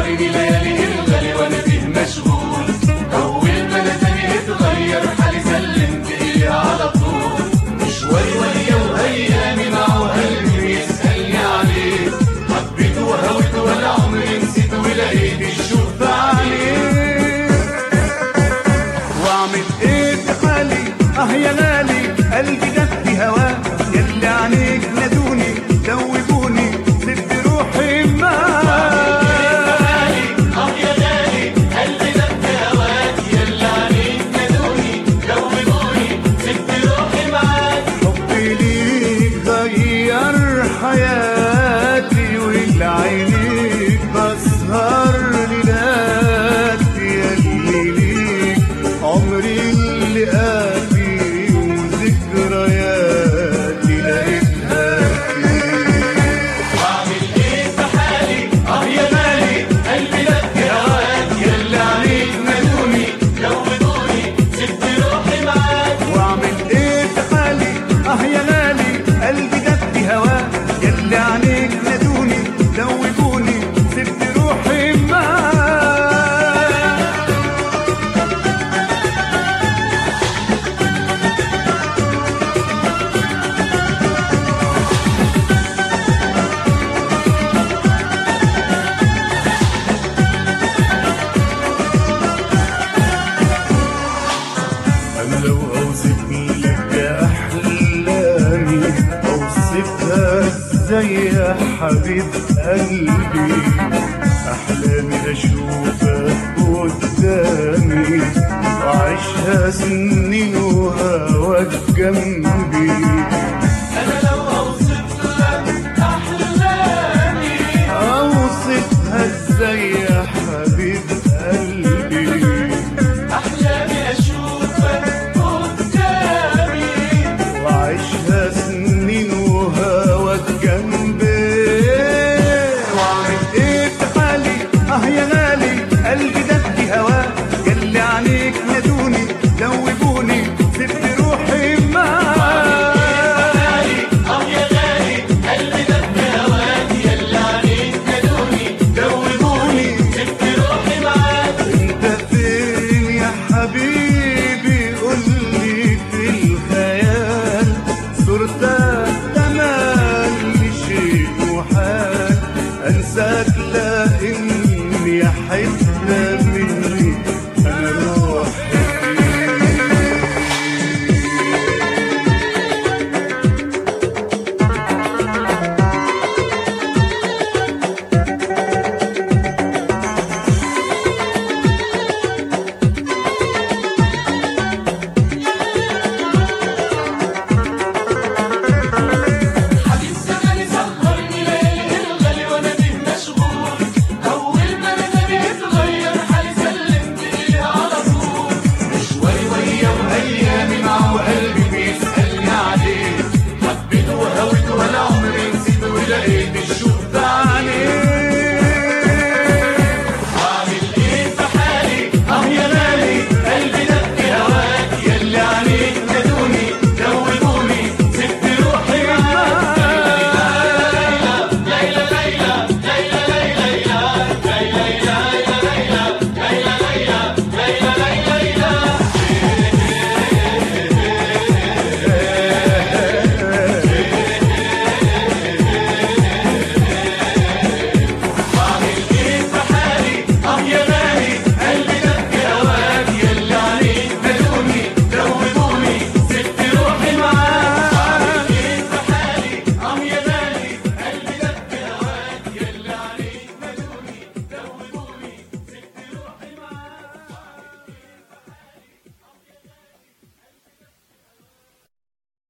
عيني ليالي الغالي وانا فيه مشغول اول ما نزلي اتغير حالي سلمت ايدي على طول مشواري وهي وايامي معه قلبي بيسالني عليه حبيته وهويته ولا عمري نسيته ولقيت الشوق في عينيه واعمل ايه في حالي اه يا غالي قلبي جاب في هواك يلي عينيك نادوني دوبوني سبت روحي معاك اه يا غالي قلبي دق هواك يلا عليك نادوني دوبوني سبت روحي معاك حبي ليك غير حياتي ولعينيك بسهر ليلاتي يلي ليك عمري اللي قافي وذكرياتي لقيتها فيك واعمل ايه في حالي اه يا غالي قلبي دق هواك يلا عليك نادوني دوبوني سبت روحي معاك واعمل ايه في حالي اه يا غالي قلبي جاب في هواك يلي عينيك نادوني دوبوني سبت روحي معاك أنا لو أوصف لك أحلامي أوصفها إزاي يا حبيب قلبي أحلامي أشوفك قدامي وأعيشها سنين وهواك جنبي انا لو اوصف لك احلامي أوصفها إزاي يا حبيب قلبي احلامي اشوفك قدامي وعيشها سنين وهواك جنبي واعمل ايه في حالي اه يا غالي قلبي دق هواك يلي عليك نادوني دوبوني سبت روحي معاك اه يا غالي قلبي دق هواك يلا عليك نادوني دوبوني سبت روحي معاك انت فين يا حبيبي قولي في الخيال صورتك تملي شيء محال انساك لا اني احبك